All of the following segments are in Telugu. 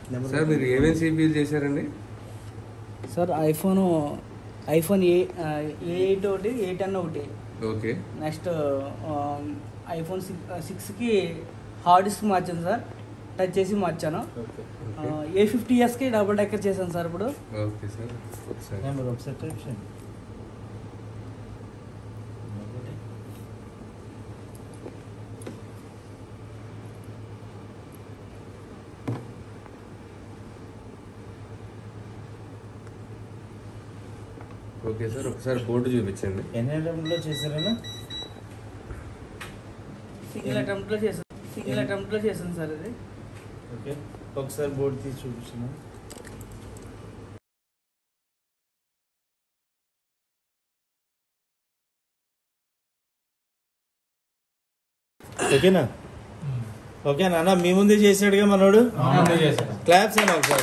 సార్ మీరు ఏమేమి సిపిఎల్ చేశారండి sir iPhone iPhone A A eight ఒకటి ఏ టెన్ ఒకటి ఓకే నెక్స్ట్ ఐఫోన్ సిక్స్ సిక్స్కి హార్డ్ డిస్క్ మార్చాను సార్ టచ్ చేసి మార్చాను ఓకే ఏ ఫిఫ్టీ ఇయర్స్కి డబుల్ డెక్కర్ చేశాను సార్ ఇప్పుడు ఓకే సార్ ఒకసారి నెంబర్ ఒకసారి టైప్ చేయండి ఓకే సార్ ఒకసారి బోర్డు చూపించండి ఎన్ని అటెంప్ట్లో చేశారన్నా సింగిల్ అటెంప్ట్లో చేశాను సింగిల్ అటెంప్ట్లో చేశాను సార్ ఇది ఓకే ఒకసారి బోర్డు తీసి చూపించిన ఓకేనా ఓకేనా అన్న మీ ముందే చేసాడుగా మనోడు క్లాప్స్ అన్న ఒకసారి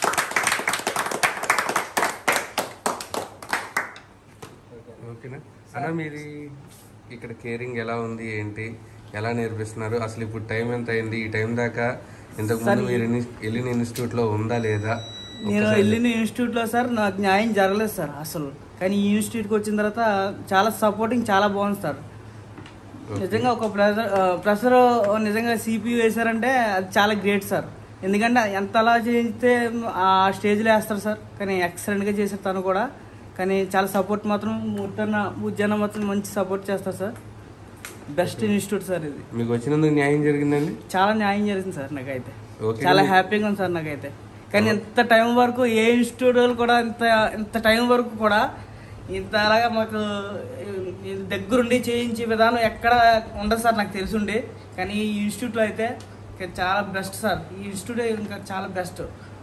ఓకేనా అన్న మీది ఇక్కడ కేరింగ్ ఎలా ఉంది ఏంటి ఎలా నేర్పిస్తున్నారు అసలు ఇప్పుడు టైం ఎంత అయింది ఈ టైం దాకా ఇంతకు ముందు సార్, మీరు ఎన్ని- వెళ్ళిన ఇన్స్టిట్యూట్ లో ఉందా లేదా నేను ఒక్కసారి వెళ్ళిన ఇన్స్టిట్యూట్లో సార్ నాకు న్యాయం జరగలేదు సార్ అసలు కానీ ఈ ఇన్స్టిట్యూట్కి వచ్చిన తర్వాత చాలా సపోర్టింగ్ చాలా బాగుంది సార్ ఓకే. నిజంగా ఒక ప్రెషర్ ప్రెషర్ నిజంగా సిపియు వేశారంటే అది చాలా గ్రేట్ సార్ ఎందుకంటే ఎంత అలా చేస్తే ఆ స్టేజ్లో వేస్తారు సార్ కానీ ఎక్సలెంట్గా చేశారు తను కూడా కానీ చాలా సపోర్ట్ మాత్రం ముట్టన్న ఉద్యానం మాత్రం మంచి సపోర్ట్ చేస్తారు సార్ బెస్ట్ ఇన్స్టిట్యూట్ సార్ ఇది మీకు వచ్చినందుకు న్యాయం జరిగిందండి చాలా న్యాయం జరిగింది సార్ నాకైతే ఓకే. చాలా హ్యాపీగా ఉంది సార్ నాకైతే కానీ ఇంత టైం వరకు ఏ ఇన్స్టిట్యూట్ వాళ్ళు కూడా ఇంత ఇంత టైం వరకు కూడా ఇంత అలాగా మాకు ఈ దగ్గరుండి చేయించే విధానం ఎక్కడ ఉండదు సార్ నాకు తెలిసి ఉండి కానీ ఈ ఇన్స్టిట్యూట్లో అయితే ఇంకా చాలా బెస్ట్ సార్ ఈ ఇన్స్టిట్యూట్ ఇంకా చాలా బెస్ట్